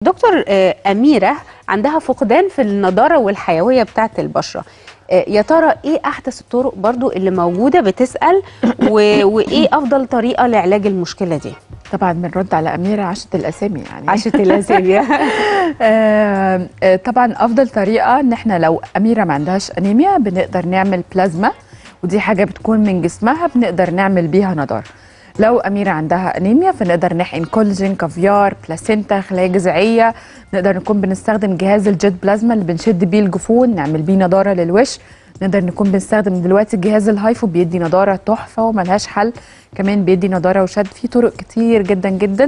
دكتور آه، أميرة عندها فقدان في النضارة والحيوية بتاعة البشرة آه، يا ترى ايه احدث الطرق برضو اللي موجودة بتسأل و... وايه افضل طريقة لعلاج المشكلة دي طبعا بنرد على أميرة عشة الأسامي يعني عشان الاسامي آه، آه، طبعا أفضل طريقة إن إحنا لو أميرة ما عندهاش أنيميا بنقدر نعمل بلازما ودي حاجة بتكون من جسمها بنقدر نعمل بيها نضارة لو أميرة عندها أنيميا فنقدر نحقن كولاجين كافيار بلاسينتا خلايا جذعية نقدر نكون بنستخدم جهاز الجيت بلازما اللي بنشد بيه الجفون نعمل بيه نضارة للوش نقدر نكون بنستخدم دلوقتي جهاز الهايفو بيدي نضارة تحفة وملهاش حل كمان بيدي نضارة وشد في طرق كتير جدا جدا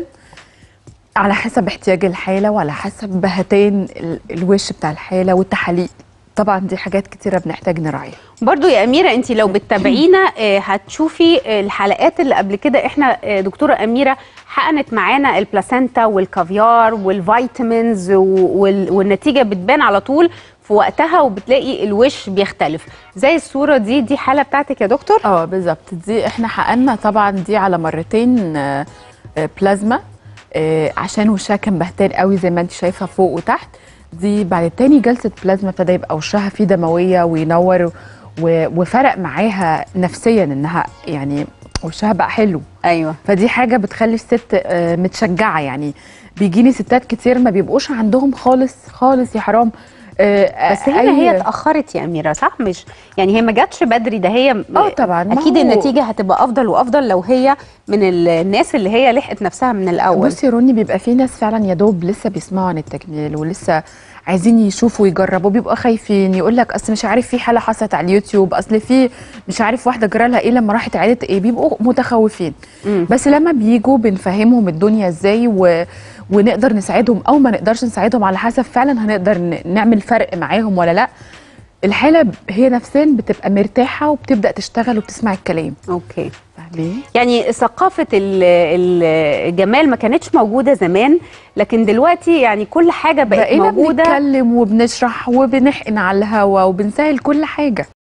على حسب احتياج الحالة وعلى حسب بهتان ال- الوش بتاع الحالة والتحاليل طبعا دي حاجات كتيرة بنحتاج نراعيها برضو يا أميرة انت لو بتتابعينا آه، هتشوفي آه، الحلقات اللي قبل كده احنا آه، دكتورة أميرة حقنت معانا البلاسينتا والكافيار والفيتامينز و- وال- والنتيجة بتبان على طول في وقتها وبتلاقي الوش بيختلف زي الصورة دي دي حالة بتاعتك يا دكتور اه بالظبط دي احنا حققنا طبعا دي على مرتين آه، آه، بلازما آه، عشان وشها كان بهتان قوي زي ما انت شايفه فوق وتحت دي بعد تاني جلسه بلازما ابتدى يبقى وشها فيه دمويه وينور و- وفرق معاها نفسيا انها يعني وشها بقى حلو ايوه فدي حاجه بتخلي الست آه، متشجعه يعني بيجيني ستات كتير ما بيبقوش عندهم خالص خالص يا حرام آه، بس هنا أي- هي اتاخرت يا اميره صح مش يعني هي ما جاتش بدري ده هي اه طبعا ما اكيد هو- النتيجه هتبقى افضل وافضل لو هي من ال- الناس اللي هي لحقت نفسها من الاول بصي يا روني بيبقى في ناس فعلا يا دوب لسه بيسمعوا عن التجميل ولسه عايزين يشوفوا ويجربوا بيبقوا خايفين يقول لك اصل مش عارف في حاله حصلت على اليوتيوب اصل في مش عارف واحده جرى لها ايه لما راحت عياده ايه بيبقوا متخوفين مم. بس لما بيجوا بنفهمهم الدنيا ازاي و... ونقدر نساعدهم او ما نقدرش نساعدهم على حسب فعلا هنقدر ن- نعمل فرق معاهم ولا لا الحاله هي نفسيا بتبقى مرتاحه وبتبدا تشتغل وبتسمع الكلام اوكي فاهمين يعني ثقافه ال- ال- الجمال ما كانتش موجوده زمان لكن دلوقتي يعني كل حاجه بقت بقينا موجوده بنتكلم وبنشرح وبنحقن على الهوا وبنسهل كل حاجه